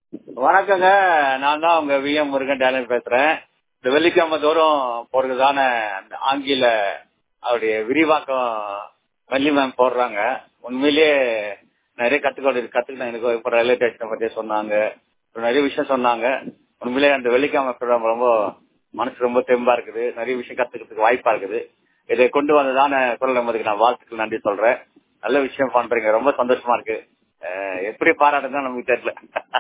வணக்கங்க நான் தான் உங்க வி எம் முருகன் டேலண்ட் பேசுறேன் இந்த வெள்ளிக்கிழமை தோறும் போறதுதான அந்த ஆங்கில அவருடைய விரிவாக்கம் வள்ளி மேம் போடுறாங்க உண்மையிலேயே நிறைய கத்துக்கொண்டு கத்துக்கிட்டேன் எனக்கு இப்போ ரயில்வே ஸ்டேஷனை பத்தி சொன்னாங்க அப்புறம் நிறைய விஷயம் சொன்னாங்க உண்மையிலேயே அந்த வெள்ளிக்கிழமை program ரொம்ப மனசு ரொம்ப தெம்பா இருக்குது நிறைய விஷயம் கத்துக்கிறதுக்கு வாய்ப்பா இருக்குது இதை கொண்டு வந்ததான குரல் நம்பதுக்கு நான் வாழ்த்துக்கள் நன்றி சொல்றேன் நல்ல விஷயம் பண்றீங்க ரொம்ப சந்தோஷமா இருக்கு அஹ் எப்படி பாராட்டுதான் நமக்கு தெரியல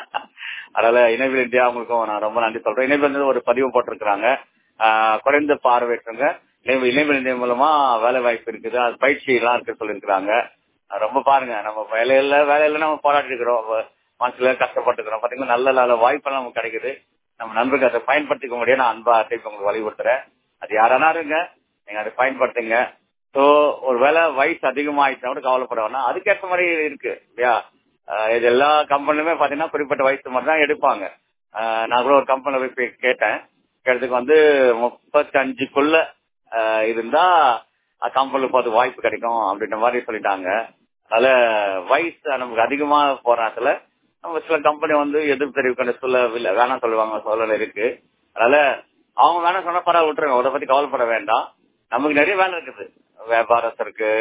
அதனால இணைவில் இந்தியா அவங்களுக்கும் நான் ரொம்ப நன்றி சொல்றேன் இணைவில் இருந்து ஒரு பதிவு போட்டிருக்கிறாங்க ஆஹ் குறைந்த பார்வையற்றவங்க இணைவு- இணைவில் இந்தியா மூலமா வேலை வாய்ப்பு இருக்குது அது பயிற்சி எல்லாம் இருக்கு சொல்லியிருக்கிறாங்க அஹ் ரொம்ப பாருங்க நம்ம வேலையில வேலையில நம்ம போராட்டி இருக்கிறோம் மனசுல கஷ்டப்பட்டுக்கிறோம் பாத்தீங்கன்னா நல்ல நல்ல வாய்ப்பெல்லாம் நமக்கு கிடைக்குது நம்ம நண்பர்கள் அதை பயன்படுத்திக்க முடியும் நான் அன்பா திருப்பி உங்களுக்கு வலியுறுத்துறேன் அது யாரானா இருங்க நீங்க அதை பயன்படுத்துங்க சோ ஒரு வேலை வயசு அதிகமாயிடுச்சா கூட கவலைப்பட வேணாம் அதுக்கேற்ற மாதிரி இருக்கு இல்லையா ஆஹ் இது எல்லா கம்பெனிலுமே பாத்தீங்கன்னா குறிப்பிட்ட வயசு மட்டும் தான் எடுப்பாங்க ஆஹ் நான் கூட ஒரு கம்பெனில போய் போய் கேட்டேன் கேட்டதுக்கு வந்து முப்பத்தஞ்சுக்குள்ள ஆஹ் இருந்தா கம்பெனில போது வாய்ப்பு கிடைக்கும் அப்படின்ற மாதிரி சொல்லிட்டாங்க அதனால வயசு நமக்கு அதிகமா போறதுல நம்ம சில கம்பெனி வந்து எதிர்ப்பு தெரிவிக்கிற சொல்ல வேணாம் சொல்லுவாங்க சூழல் இருக்கு அதனால அவங்க வேணாம் சொன்னா பரவாயில்ல விட்டுருங்க அதை பத்தி கவலைப்பட வேண்டாம் நமக்கு நிறைய வேலை இருக்குது வியாபாரத்து இருக்கு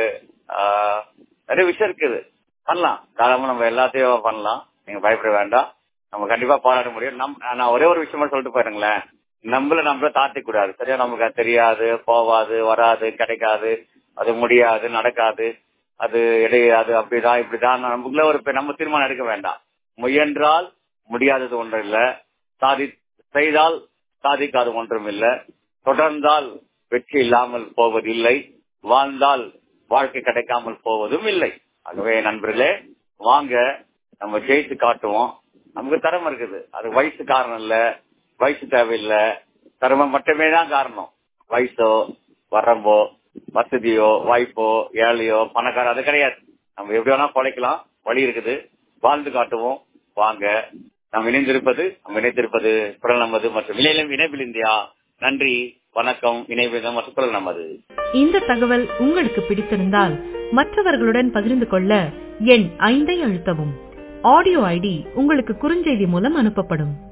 ஆஹ் நிறைய விஷயம் இருக்குது பண்ணலாம் தாராளமா நம்ம எல்லாத்தையும் பண்ணலாம் நீங்க பயப்பட வேண்டாம் நம்ம கண்டிப்பா போராட முடியும் நம் நான் ஒரே ஒரு விஷயம் மட்டும் சொல்லிட்டு போயிருங்களேன் நம்மள நம்மள தாழ்த்தி கூடாது சரியா நமக்கு அது தெரியாது போவாது வராது கிடைக்காது அது முடியாது நடக்காது அது இடையாது அப்படிதான் இப்படிதான் நமக்குள்ள ஒரு பெ- நம்ம தீர்மானம் எடுக்க வேண்டாம் முயன்றால் முடியாதது ஒன்றும் இல்ல சாதி செய்தால் சாதிக்காத ஒன்றும் இல்ல தொடர்ந்தால் வெற்றி இல்லாமல் போவதில்லை வாழ்ந்தால் வாழ்க்கை கிடைக்காமல் போவதும் இல்லை ஆகவே நண்பர்களே வாங்க நம்ம ஜெயித்து காட்டுவோம் நமக்கு திறமை இருக்குது அது வயசு காரணம் இல்ல வயசு தேவையில்லை திறமை மட்டுமே தான் காரணம் வயசோ வரம்போ வசதியோ வாய்ப்போ ஏழையோ பணக்காரோ அது கிடையாது நம்ம எப்படி வேணா பொழைக்கலாம் வழி இருக்குது வாழ்ந்து காட்டுவோம் வாங்க நாம் இணைந்திருப்பது நாம் இணைந்திருப்பது குரல் நமது மற்றும் இணையம் இணைப்பில் இந்தியா நன்றி வணக்கம் இணைவு மற்றும் குரல் நமது இந்த தகவல் உங்களுக்கு பிடித்திருந்தால் மற்றவர்களுடன் பகிர்ந்து கொள்ள எண் ஐந்தை அழுத்தவும் ஆடியோ ஐடி உங்களுக்கு குறுஞ்செய்தி மூலம் அனுப்பப்படும்